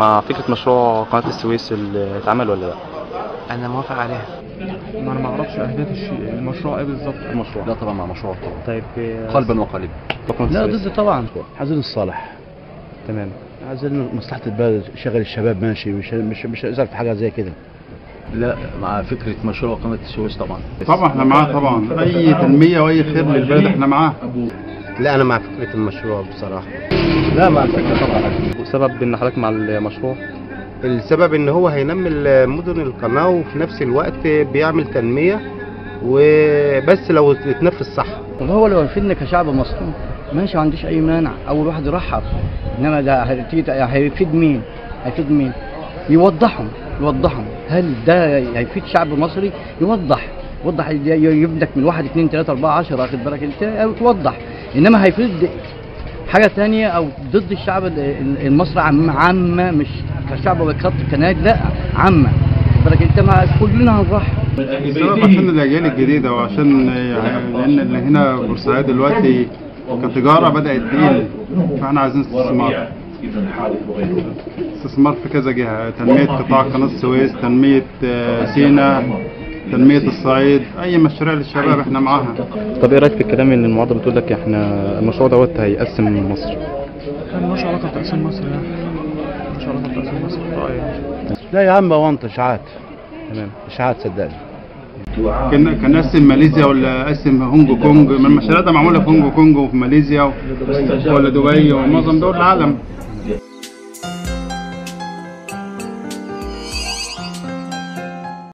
مع فكره مشروع قناه السويس اللي اتعمل ولا لا انا موافق عليها ما انا ما اعرفش اهداف الشيء المشروع ايه بالظبط المشروع لا طبعا مع مشروع طبعا طيب قلبا وقالبا قناه لا السويس ضد طبعا عايزين الصالح تمام عايزين مصلحة البلد شغل الشباب ماشي مش مش مش هيزعل في حاجة زي كده لا مع فكره مشروع قناه السويس طبعا طبعا احنا معاه طبعا اي تنميه واي خير للبلد احنا معاه لا انا مع فكره المشروع بصراحه لا مع الفكرة طبعا وسبب ان حضرتك مع المشروع السبب ان هو هينمي مدن القناه وفي نفس الوقت بيعمل تنميه وبس لو اتنفذ صح وهو لو يفيدنا كشعب مصري ماشي ما عنديش اي مانع اول واحد يرحب انما ده هتيجي- هيفيد مين هيفيد مين يوضحهم يوضحهم هل ده هيفيد شعب مصري يوضح يوضح يبدك من واحد اثنين ثلاثة أربعة عشرة واخد بالك أنت أو توضح إنما هيفيد حاجة تانية أو ضد الشعب ال- ال- المصري عام- عامة مش كشعب وكخط كنايات لا عامة واخد بالك أنت مع كلنا هنرحب السبب عشان الاجيال الجديده وعشان يعني لان اللي هنا بورسعيد دلوقتي كتجاره بدات تقل فاحنا عايزين استثمار استثمار في كذا جهه تنميه قطاع قناه السويس تنميه آه، سينا تنميه الصعيد اي مشاريع للشباب احنا معاها طب ايه رايك في الكلام ان المعارضه بتقول لك احنا المشروع دوت هيقسم مصر ملوش علاقه بتقسيم مصر يعني ملوش علاقه بتقسيم مصر رأيي لا يا عم وانت اشاعات تمام اشاعات صدقني كان كان قسم ماليزيا ولا قسم هونج كونج ما المشاريع ده معموله في هونج كونج وفي ماليزيا و- ولا دبي ومعظم دول العالم